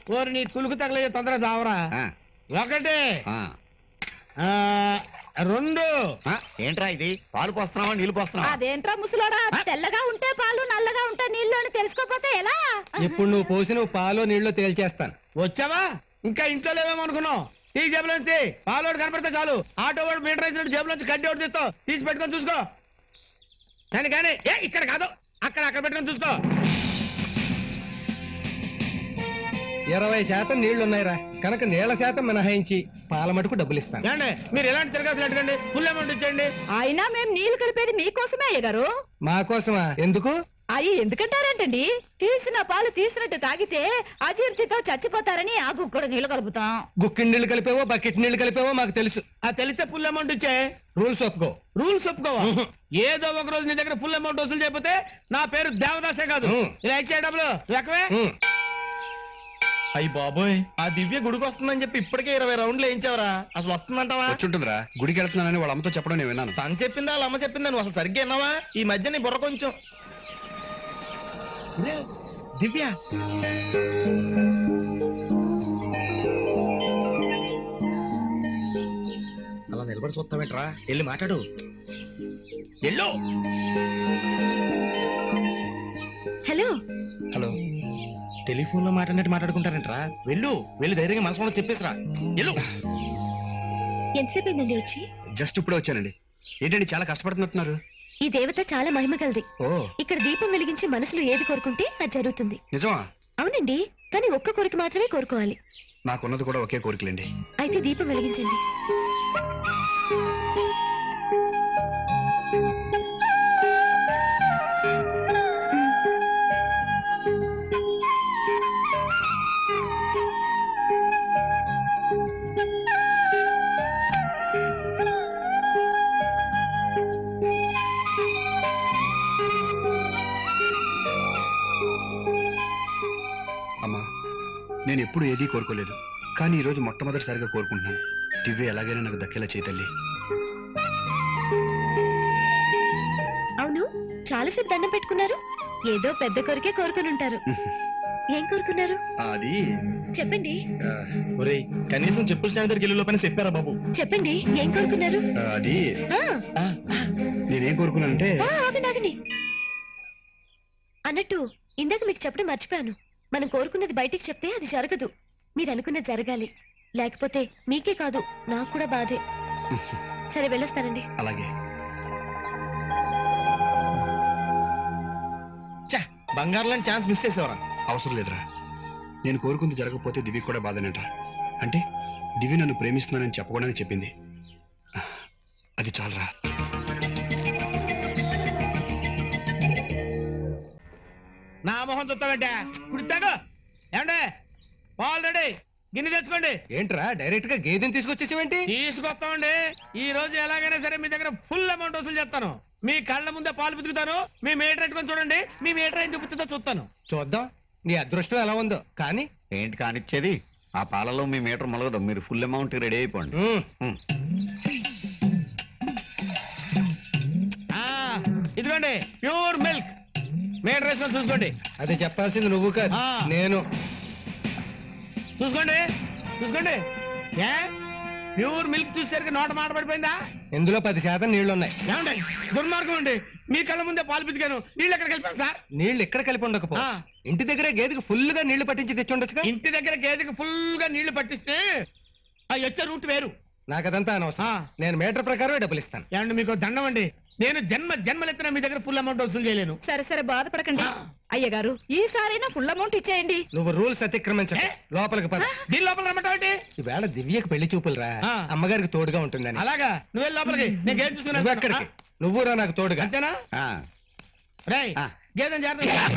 ఓరి నీ కులుకు తగలే తొందరగా చావరా ఆ, ఒకటి ఆ. ఆ, రెండు ఆ, ఏంట్రా ఇది పాలు పోస్తున్నావా నీళ్లు పోస్తున్నావా అదేంట్రా ముసలోడా తెల్లగా ఉంటే పాలు నల్లగా ఉంటే నీళ్ళు అని తెలుసుకోపోతే ఎలా ఇప్పుడు నువ్వు పోసిన పాలు నీళ్లు తేల్చేస్తాను వచ్చావా ఇంకా ఇంట్లో లేవేమో అనుకున్నావు ఈ జేబులోంచి పాలోడు కనపడితే చాలు ఆటో వాడు మీటర్ వేసినట్టు జేబులోంచి కడ్డీ ఒకటి తీస్తావు తీసి పెట్టుకొని చూసుకో కానీ కానీ ఏ ఇక్కడ కాదు అక్కడ అక్కడ పెట్టుకొని చూసుకో ఇరవై శాతం నీళ్లున్నాయిరా కనుక నీళ్ల శాతం మినహాయించి పాల మటుకు డబ్బులు ఇస్తాను ఏమండి మీరు ఎలాంటి తిరగతులు అడగండి ఫుల్ అమౌంట్ ఇచ్చేయండి అయినా మేము నీళ్లు కలిపేది మీకోసమే అయ్యగారు మా కోసమా ఎందుకు అయ్యి ఎందుకంటారేంటండి తీసిన పాలు తీసినట్టు తాగితే అజీర్తితో చచ్చిపోతారని ఆ గుక్కడు నీళ్లు కలుపుతాం గుక్కిడి నీళ్లు కలిపేవో బకెట్ నీళ్లు కలిపేవో మాకు తెలుసు ఆ తెలిస్తే ఫుల్ అమౌంట్ ఇచ్చే రూల్స్ ఒప్పుకో రూల్స్ ఒప్పుకోవా ఏదో ఒక రోజు నీ దగ్గర ఫుల్ అమౌంట్ వసూలు చేయకపోతే నా పేరు దేవదాసే కాదు ఉం. ఇలా ఇచ్చే డబ్బులు లెక్కవే ఉమ్. అయ్యి బాబోయ్ ఆ దివ్య గుడికి వస్తుందని చెప్పి ఇప్పటికే ఇరవై రౌండ్లు వేయించావరా అసలు వస్తుందంటావా వచ్చుంటుందిరా గుడికి వెళ్తున్నానని వాళ్ళ అమ్మతో చెప్పడం నేను విన్నాను తను చెప్పిందా వాళ్ళ అమ్మ చెప్పిందా నువ్వు అసలు సరిగ్గా విన్నావా ఈ మధ్య నీ బుర్ర కొంచెం ఇదే, దివ్య అలా నిలబడి చూస్తావేంట్రా వెళ్ళి మాట్లాడు ఎల్లో హలో హలో టెలిఫోన్ లో మాట్లాడినట్టు మాట్లాడుకుంటారంట్రా వెళ్ళు వెళ్ళి ధైర్యంగా మనసు చెప్పేసిరా వెళ్ళు ఎంతసేపు అయిందండి వచ్చి జస్ట్ ఇప్పుడే వచ్చానండి ఏంటండి చాలా కష్టపడుతున్నట్టున్నారు ఈ దేవత చాలా మహిమ కలది ఓ ఇక్కడ దీపం వెలిగించి మనసులో ఏది కోరుకుంటే అది జరుగుతుంది నిజమా అవునండి కానీ ఒక్క కోరిక మాత్రమే కోరుకోవాలి నాకున్నది కూడా ఒకే కోరికలండి అయితే దీపం వెలిగించండి అమ్మా నేను ఎప్పుడు ఏదీ కోరుకోలేదు కానీ ఈరోజు మొట్టమొదటిసారిగా కోరుకుంటున్నాను దివ్య ఎలాగైనా నాకు దక్కేలా చేయి తల్లి అవును చాలాసేపు దండం పెట్టుకున్నారు ఏదో పెద్ద కోరికే కోరుకుని ఉంటారు ఏం కోరుకున్నారు ఆ, అది చెప్పండి ఆ, ఒరేయ్ కనీసం చెప్పుల స్టాండ్ దగ్గరికి వెళ్ళి లోపల చెప్పారా బాబు చెప్పండి ఏం కోరుకున్నారు ఆ, అది ఆ, నేనేం కోరుకున్నానంటే ఆ, ఆగండి ఆగండి అన్నట్టు ఇందాక మీకు చెప్పడం మర్చిపోయాను మనం కోరుకున్నది బయటికి చెప్తే అది జరగదు మీరు అనుకున్నది జరగాలి లేకపోతే మీకే కాదు నాకు కూడా బాధే సరే వెళ్ళొస్తానండి అలాగే ఛా, బంగారం ఛాన్స్ మిస్ చేసేవరా అవసరం లేదురా నేను కోరుకుంది జరగకపోతే దివ్య కూడా బాధనేట అంటే దివ్య నన్ను ప్రేమిస్తున్నానని చెప్పకూడదని చెప్పింది అది చాలరా నా మొహం చూస్తామంటే ఇప్పుడు తగు ఏమండే ఆల్రెడీ గిన్నె తెచ్చుకోండి ఏంట్రా డైరెక్ట్ గా గేదెని తీసుకొచ్చేసేవేంటి తీసుకొస్తామండి ఈ రోజు ఎలాగైనా సరే మీ దగ్గర ఫుల్ అమౌంట్ వసూలు చేస్తాను మీ కళ్ళ ముందే పాలు పితుకుతాను మీ మీటర్ ఎట్టుకొని చూడండి మీ మీటర్ ఏం చూపుతుందో చూస్తాను చూద్దాం నీ అదృష్టం ఎలా ఉందో కానీ ఏంటి కానిచ్చేది ఆ పాలలో మీ మీటర్ మొలగదు మీరు ఫుల్ అమౌంట్ రెడీ అయిపోండి ఉమ్, ఆ, ఇదిగోండి ప్యూర్ మిల్క్ మీటర్ వేసుకొని చూసుకోండి అది చెప్పాల్సింది నువ్వు కాదు ఆ. నేను చూసుకోండి చూసుకోండి ఏ ప్యూర్ మిల్క్ చూసేసరికి నోట మాట పడిపోయిందా ఇందులో పది శాతం నీళ్లున్నాయి ఏమండి దుర్మార్గం అండి మీ కళ్ళ ముందే పాలు పితికాను నీళ్ళు ఎక్కడికి వెళ్ళిపోయాను సార్ నీళ్లు ఎక్కడ కలిపి ఉండకపో ఆ. ఇంటి దగ్గర గేదెకి ఫుల్ గా నీళ్లు పట్టించి తెచ్చుండొచ్చుగా ఇంటి దగ్గర గేదెకి ఫుల్ గా నీళ్లు పట్టిస్తే ఆ వచ్చే రూట్ వేరు నాకు అదంతా అనవసరం ఆ. నేను మీటర్ ప్రకారమే డబ్బులు ఇస్తాను ఏమండి మీకు దండం అండి నేను జన్మ జన్మలెత్తిన మీ దగ్గర ఫుల్ అమౌంట్ వసూలు చేయలేను సరే సరే బాధపడకండి అయ్యగారు ఈసారైనా ఫుల్ అమౌంట్ ఇచ్చేయండి నువ్వు రూల్స్ అతిక్రమించ ఏ? లోపలికి పద దీని లోపల రమ్మంటావేంటి ఈవేళ దివ్యకి పెళ్లి చూపులురా ఆ. అమ్మగారికి తోడుగా ఉంటుందని అలాగా నువ్వు వెళ్ళి లోపలికి నేను గేదె చూసుకుని నువ్వు వెళ్తాను. ఎక్కడికి నువ్వురా నాకు తోడుగా ఆ, అంతేనా ఆ, రేయ్ ఆ. గేదెని జాగ్రత్త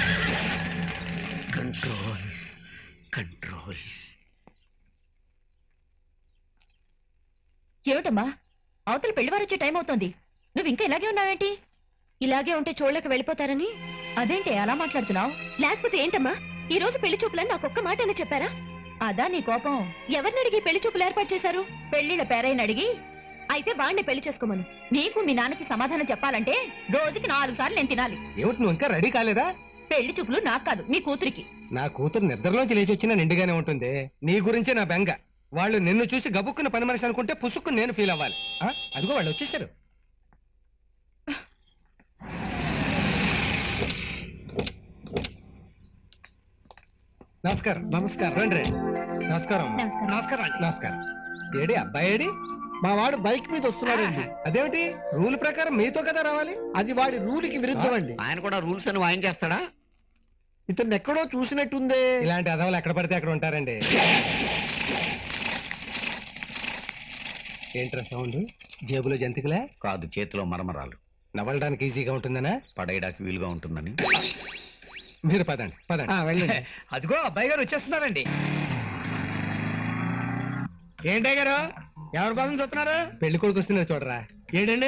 కంట్రోల్ కంట్రోల్ ఏమిటమ్మా అవతల పెళ్లివారు వచ్చే టైం అవుతోంది నువ్వు ఇంకా ఇలాగే ఉన్నావేంటి ఇలాగే ఉంటే చూడలేక వెళ్ళిపోతారని అదేంటి అలా మాట్లాడుతున్నావు లేకపోతే ఏంటమ్మా ఈ రోజు పెళ్లి చూపులని నాకు ఒక్క మాట అయినా చెప్పారా అదా నీ కోపం ఎవరిని అడిగి పెళ్లి చూపులు ఏర్పాటు చేశారు పెళ్లిళ్ళ పేరైన అడిగి అయితే వాడిని పెళ్లి చేసుకోమను నీకు మీ నాన్నకి సమాధానం చెప్పాలంటే రోజుకి నాలుగు సార్లు నేను తినాలి ఏమిటి నువ్వు ఇంకా రెడీ కాలేదా పెళ్లి చూపులు నాకు కాదు మీ కూతురికి నా కూతురు నిద్రలోంచి లేచి వచ్చినా నిండుగానే ఉంటుంది నీ గురించే నా బెంగ వాళ్ళు నిన్ను చూసి గబుక్కున్న పని మనిషి అనుకుంటే పుసుక్కు నేను ఫీల్ అవ్వాలి ఆ? అదిగో వాళ్ళు వచ్చేసారు నమస్కారం నమస్కారం రండి రండి నమస్కారం అమ్మా. నమస్కారం. నమస్కారం అండి. నమస్కారం ఏడి అబ్బాయి ఏడి మా వాడు బైక్ మీద వస్తున్నాడండి అదేమిటి రూల్ ప్రకారం మీతో కదా రావాలి అది వాడి రూల్కి విరుద్ధం అండి ఆయన కూడా రూల్స్ అని వాయిన్ చేస్తాడా ఇతను ఎక్కడో చూసినట్టుందే ఇలాంటి అదవలు ఎక్కడ పడితే అక్కడ ఉంటారండి ఏంట్రా సౌండ్ జేబులో జంతికలే కాదు చేతిలో మరమరాలు నవ్వడానికి ఈజీగా ఉంటుందనా పడేయడానికి వీలుగా ఉంటుందని మీరు పదండి పదండి ఆ, వెళ్ళండి అదిగో అబ్బాయి గారు వచ్చేస్తున్నారండి ఏంటే గారు ఎవరి కోసం చూస్తున్నారు పెళ్లి కొడుకు వస్తున్నారు చూడరా ఏంటండి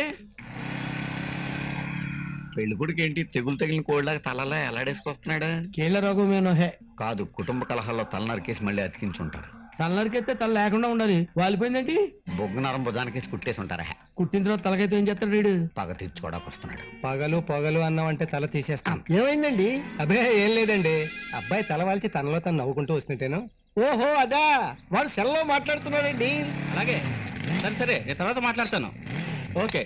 పెళ్లి కొడుకు ఏంటి తెగులు తగిలిన కోళ్ళగా తలలో ఎలాడేసుకొస్తున్నాడు కీళ్ళ రోగమేనో హే కాదు కుటుంబ కలహాల్లో తల నరికేసి మళ్ళీ అతికించుంటారు తలనరికెత్తే తల లేకుండా ఉండాలి వాలిపోయిందేంటి బొగ్గు నరం భుజానికేసి కుట్టేసి ఉంటారా కుట్టిన తర్వాత తలకైతే ఏం చేస్తాడు వీడు పగ తీర్చుకోవడానికి వస్తున్నాడు పగలు పొగలు అన్నామంటే తల తీసేస్తాం ఏమైందండి అబే ఏం లేదండి అబ్బాయి తల వాల్చి తనలో తను నవ్వుకుంటూ వస్తుంటేను ఓహో అదా వాడు సెల్లో మాట్లాడుతున్నాడండి అలాగే సరే సరే నేను తర్వాత మాట్లాడతాను ఓకే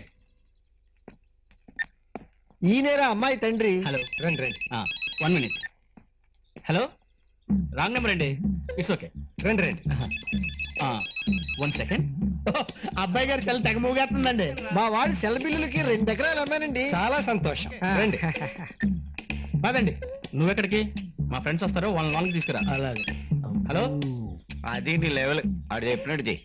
ఈయనేరా అమ్మాయి తండ్రి హలో రండి రండి one minute hello wrong number అండి ఇట్స్ ఓకే రండి రండి వన్ సెకండ్ అబ్బాయి గారు చాలా తెగ మూగేస్తుందండి మా వాడి సెల్ బిల్లులకి రెండు ఎకరాలు అమ్మానండి చాలా సంతోషం రండి పదండి నువ్వెక్కడికి మా ఫ్రెండ్స్ వస్తారు వాళ్ళని వాళ్ళకి తీసుకురా అలాగే హలో అది నీ లెవెల్ ఆడు చెప్పినట్టు చెయ్యి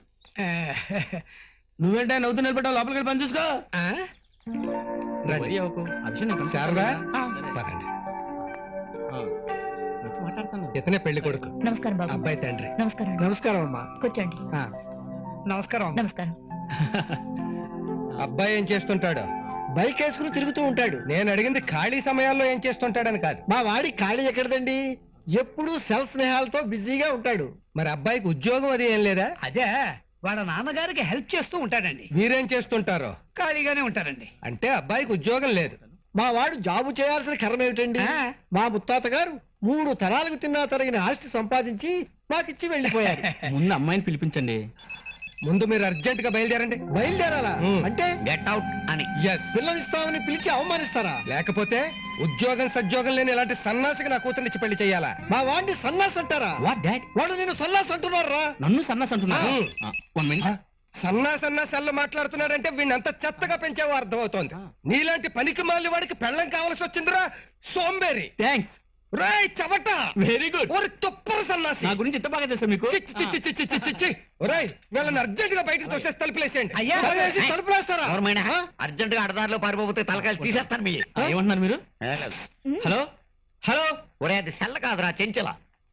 నువ్వేంటే నవ్వుతూ నిలబడ్డావు లోపలికి వెళ్ళి పని చూసుకో రండి వరి అవ్వకు. ఆ విషయం నాకు శారదా ఆ, పదండి ఆ, వచ్చి మాట్లాడతాను ఇతనే పెళ్లి కొడుకు నమస్కారం బాబు అబ్బాయి తండ్రి నమస్కారం అండి. నమస్కారం అమ్మా కూర్చోండి నమస్కారం నమస్కారం అబ్బాయి ఏం చేస్తుంటాడు బైక్ వేసుకుని తిరుగుతూ ఉంటాడు నేను అడిగింది ఖాళీ సమయాల్లో ఏం చేస్తుంటాడని కాదు మా వాడి ఖాళీ ఎక్కడదండి ఎప్పుడు సెల్ స్నేహాలతో బిజీగా ఉంటాడు మరి అబ్బాయికి ఉద్యోగం అది ఏం లేదా అదే వాళ్ళ నాన్నగారికి హెల్ప్ చేస్తూ ఉంటాడండి మీరేం చేస్తుంటారో ఖాళీగానే ఉంటారండి అంటే అబ్బాయికి ఉద్యోగం లేదు మా వాడు జాబు చేయాల్సిన కర్మ ఏమిటండి మా ముత్తాత గారు మూడు తరాలకు తిన్నా తరిగిన ఆస్తి సంపాదించి మాకిచ్చి వెళ్ళిపోయారు ముందు అమ్మాయిని పిలిపించండి ముందు మీరు అర్జెంట్ గా బయలుదేరండి బయలుదేరాలా ఉమ్. అంటే గెట్ అవుట్ అని ఎస్ పిల్లనిస్తామని పిలిచి అవమానిస్తారా లేకపోతే ఉద్యోగం సద్యోగం లేని ఇలాంటి సన్నాసికి నా కూతురినిచ్చి పెళ్లి చేయాలా మా వాడిని సన్నాస్ అంటారా వాట్ డాడ్ వాడు నేను సన్నాస్ అంటున్నారా నన్ను సన్నాస్ అంటున్నా ఆ. వన్ మినిట్ సన్నా సన్నా సెల్లు మాట్లాడుతున్నాడంటే వీడిని అంత చెత్తగా పెంచావో అర్థమవుతోంది నీలాంటి పనికి మాలి వాడికి పెళ్ళం కావాల్సి వచ్చిందిరా సోంబేరి థ్యాంక్స్ రేయ్ చవట వెరీ గుడ్ ఒరి తుప్పర సన్నాసి నా గురించి ఎంత బాగా తెలుసా మీకు చి, చి, చి, చి, చి, చి, చి, చి. ఒరేయ్ వీళ్ళని అర్జెంట్ గా బయటకు తోసేసి తలుపులేసేయండి అయ్యా పదేసి తలుపులేస్తారా గవర్నమెంట్ అర్జెంట్ గా అడదారిలో పారిపోతే తలకాయలు తీసేస్తాను మీ ఆ, ఏమంటున్నారు మీరు హలో హలో ఒరే అది సెల్ల కాదురా చెంచల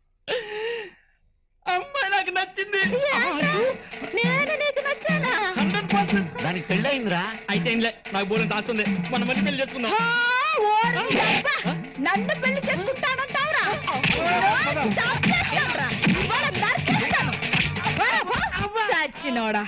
అమ్మాయి నాకు నచ్చింది నేను నీకు నచ్చానా హండ్రెడ్ పర్సెంట్ దానికి పెళ్ళయిందిరా అయితే ఏంలే నాకు బోరం తాస్తుంది మన మళ్ళీ పెళ్లి చేసుకుందాం ఆ, ఓరి యబ్బ! నన్ను పెళ్లి చేసుకుంటానంటావురా చంపేస్తానురా. ఇవాళ నరికేస్తాను. పోరా, పో. చచ్చినోడా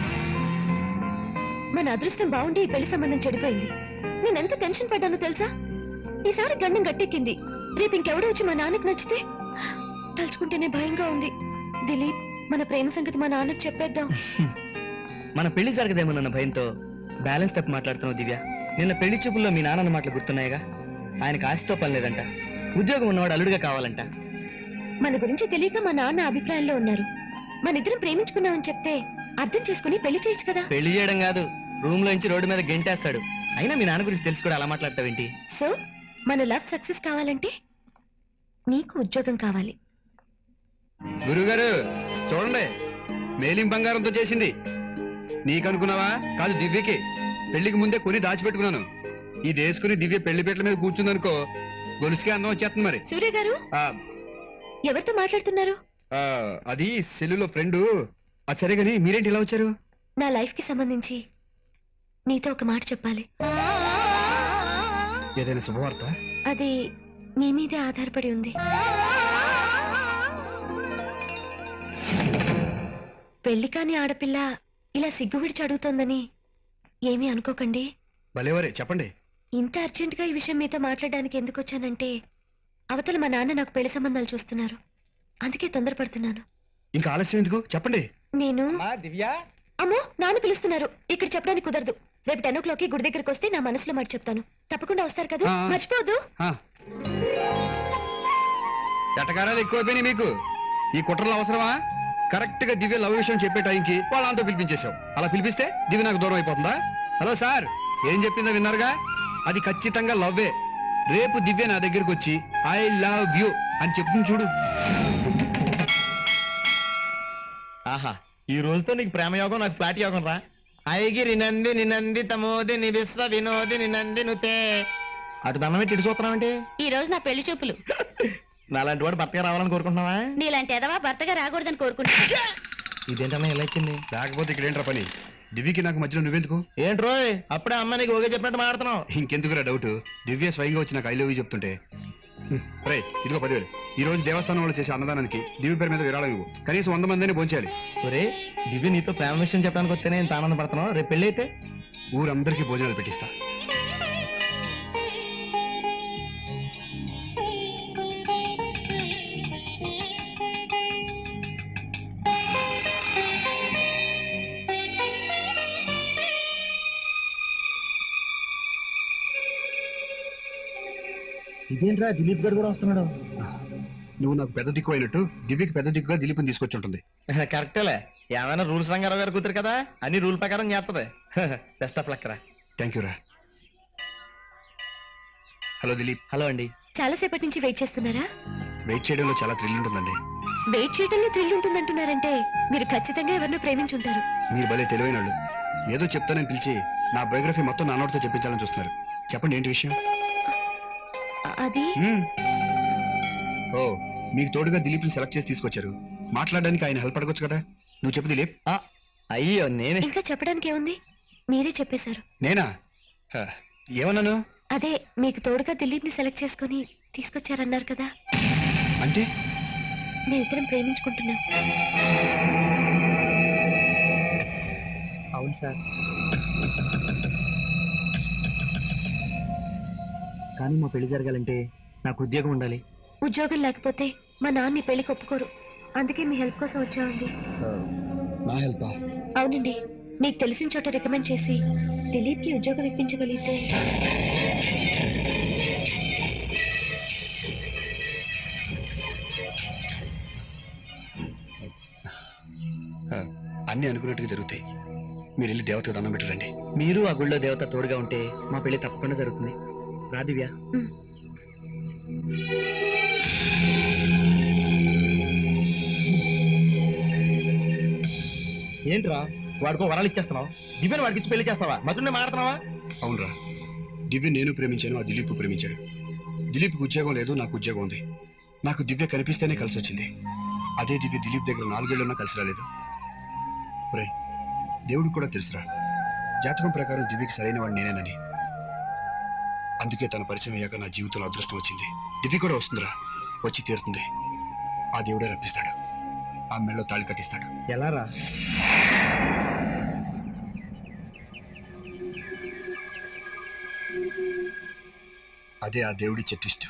మన అదృష్టం బాగుండి ఈ పెళ్లి సంబంధం చెడిపోయింది నేనెంత టెన్షన్ పడ్డానో తెలుసా ఈసారి గండం గట్టెక్కింది రేపు ఇంకెవడో వచ్చి మా నాన్నకు నచ్చితే తలుచుకుంటేనే భయంగా ఉంది దిలీప్ మన ప్రేమ సంగతి మా నాన్నకు చెప్పేద్దాం మన పెళ్లి జరగదేమోనన్న భయంతో బ్యాలెన్స్ తప్పి మాట్లాడుతున్నావు దివ్య నిన్న పెళ్లి చూపుల్లో మీ నాన్న మాటలు గుర్తున్నాయిగా ఆయనకు ఆశతో పని లేదంట ఉద్యోగం ఉన్నవాడు అల్లుడిగా కావాలంట మన గురించి తెలియక మా నాన్న అభిప్రాయంలో ఉన్నారు మన ఇద్దరం ప్రేమించుకున్నామని చెప్తే అర్థం చేసుకుని పెళ్లి చేయొచ్చు కదా పెళ్లి చేయడం కాదు రూమ్ లో నుంచి రోడ్డు మీద గెంటేస్తాడు అయినా మీ నాన్న గురించి తెలుసు కూడా అలా మాట్లాడతావేంటి సో మన లవ్ సక్సెస్ కావాలంటే నీకు ఉద్యోగం కావాలి గురుగారు చూడండి మేలిం బంగారంతో చేసింది నీకనుకున్నావా కాదు దివ్యకి పెళ్లికి ముందే కొని దాచిపెట్టుకున్నాను ఇది వేసుకుని దివ్య పెళ్లి పీటల మీద కూర్చుందనుకో గొలుసుకే అన్నం వచ్చేస్తుంది మరి సూర్య గారు ఆ, ఎవరితో మాట్లాడుతున్నారు ఆ, అది సెల్లులో ఫ్రెండ్ అది సరే గాని మీరేంటి ఇలా వచ్చారు నా లైఫ్ కి సంబంధించి నీతో ఒక మాట చెప్పాలి ఏదైనా శుభవార్త అది మీ మీదే ఆధారపడి ఉంది పెళ్లి కాని ఆడపిల్ల ఇలా సిగ్గు విడిచి అడుగుతోందని ఏమీ అనుకోకండి భలేవరే చెప్పండి ఇంత అర్జెంట్ గా ఈ విషయం మీతో మాట్లాడడానికి ఎందుకు వచ్చానంటే అవతల మా నాన్న నాకు పెళ్లి సంబంధాలు చూస్తున్నారు అందుకే తొందరపడుతున్నాను ఇంకా ఆలస్యం ఎందుకు చెప్పండి నేను మా దివ్య అమ్మో నాన్న పిలుస్తున్నారు ఇక్కడ చెప్పడానికి కుదరదు రేపు టెన్ ఓ క్లాక్ గుడి దగ్గరకు వస్తే నా మనసులో మాట చెప్తాను తప్పకుండా వస్తారు కదా ఆ. మర్చిపోదు ఆ. ఎటకారాలు ఎక్కువైపోయినాయి మీకు ఈ కుట్రలు అవసరమా కరెక్ట్ గా దివ్య లవ్ విషయం చెప్పే టైంకి వాళ్ళంతా పిలిపించేశావు అలా పిలిపిస్తే దివ్య నాకు దూరం అయిపోతుందా హలో సార్ ఏం చెప్పిందో విన్నారుగా అది ఖచ్చితంగా లవ్వే రేపు దివ్య నా దగ్గరికి వచ్చి ఐ లవ్ యూ అని చెప్తుంది చూడు ఆహా ఈ రోజుతో నీకు ప్రేమ యోగం నాకు ఫ్లాట్ యోగం రా ఐగిరి నంది నినంది తమోది ని విశ్వ వినోది నినంది నుతే అటు దండం పెట్టి ఇటు చూస్తున్నావంటే ఈ రోజు నా పెళ్లి చూపులు నాలాంటి వాడు భర్తగా రావాలని కోరుకుంటున్నావా నీలాంటి ఎదవా భర్తగా రాకూడదని కోరుకుంటా ఇదేంటన్నా ఇలా ఇచ్చింది లేకపోతే ఇక్కడ ఏంట్రా పని దివ్యకి నాకు మధ్యలో నువ్వెందుకు ఏంటి రోయ్ అప్పుడే అమ్మ నీకు ఓకే చెప్పినట్టు మాట్లాడుతున్నావు ఇంకెందుకురా డౌట్ దివ్య స్వయంగా వచ్చి నాకు ఐ లవ్ యూ చెప్తుంటే రే ఇదిగో పదివేలు ఈ రోజు దేవస్థానం వాళ్ళు చేసే అన్నదానానికి దివ్య పేరు మీద విరాళం ఇవ్వు కనీసం వంద మందిని పోంచాలి ఒరే దివ్య నీతో ప్రేమ విషయం చెప్పడానికి వస్తేనే ఇంత ఆనందపడుతున్నావు రేపు పెళ్ళి అయితే ఊరందరికీ భోజనాలు పెట్టిస్తా ఇదేంట్రా దిలీప్ గారు కూడా వస్తున్నాడు నువ్వు నాకు పెద్ద దిక్కు అయినట్టు దివ్యకి పెద్ద దిక్కుగా దిలీప్ని తీసుకొచ్చి ఉంటుంది కరెక్టేలే ఏమైనా రూల్స్ రంగారావు గారు కూతురు కదా అన్ని రూల్ ప్రకారం చేస్తుంది బెస్ట్ ఆఫ్ లక్ రా థ్యాంక్ యూ రా హలో దిలీప్ హలో అండి చాలా సేపటి నుంచి వెయిట్ చేస్తున్నారా వెయిట్ చేయడంలో చాలా థ్రిల్ ఉంటుందండి వెయిట్ చేయడంలో థ్రిల్ ఉంటుందంటున్నారంటే మీరు ఖచ్చితంగా ఎవరినో ప్రేమించుంటారు మీరు భలే తెలివైన వాళ్ళు ఏదో చెప్తానని పిలిచి నా బయోగ్రఫీ మొత్తం నా నోటితో చెప్పించాలని చూస్తున్నారు చెప్పండి ఏంటి విషయం అ- అది మ్మ్. ఓ మీకు తోడుగా దిలీప్ని సెలెక్ట్ చేసి తీసుకొచ్చారు మాట్లాడడానికి ఆయన హెల్ప్ అడగొచ్చు కదా నువ్వు చెప్పు దిలీప్ ఆ, అయ్యో నేనే ఇంకా చెప్పడానికి ఏముంది మీరే చెప్పేశారు నేనా హ, ఏమన్నాను అదే మీకు తోడుగా దిలీప్ ని సెలెక్ట్ చేసుకొని తీసుకొచ్చారన్నారు కదా అంటే మేమిద్దరం ప్రేమించుకుంటున్నాం అవును సార్ కానీ మా పెళ్లి జరగాలంటే నాకు ఉద్యోగం ఉండాలి ఉద్యోగం లేకపోతే మా నాన్న ఈ పెళ్లికి ఒప్పుకోరు అందుకే మీ హెల్ప్ కోసం వచ్చామండి నా హెల్పా అవునండి మీకు తెలిసిన చోట రికమెండ్ చేసి దిలీప్ కి ఉద్యోగం ఇప్పించగలిగితే అన్ని అనుకున్నట్టుగా జరుగుతాయి మీరు వెళ్ళి దేవతకు దండం పెట్టరండి మీరు ఆ గుళ్ళో దేవత తోడుగా ఉంటే మా పెళ్లి తప్పకుండా జరుగుతుంది రా దివ్య ఏంట్రా వాడికో వరాలు ఇచ్చేస్తున్నావు దివ్యను వాడికి ఇచ్చి పెళ్లి చేస్తావా మధునే మాడుతున్నావా అవునరా దివ్య నేను ప్రేమించాను ఆ దిలీప్ ప్రేమించాడు దిలీప్కి ఉద్యోగం లేదు నాకు ఉద్యోగం ఉంది నాకు దివ్య కనిపిస్తేనే కలిసి వచ్చింది అదే దివ్య దిలీప్ దగ్గర నాలుగేళ్లున్నా కలిసి రాలేదు ఒరేయ్ దేవుడికి కూడా తెలుసురా జాతకం ప్రకారం దివ్యకి సరైన వాడు నేనేనని అందుకే తన పరిచయం అయ్యాక నా జీవితంలో అదృష్టం వచ్చింది దివ్య కూడా వస్తుందిరా వచ్చి తీరుతుంది ఆ దేవుడే రప్పిస్తాడు ఆ మెళ్ళో తాళి కట్టిస్తాడు ఎలా రా అదే ఆ దేవుడి చెట్టు ఇష్టం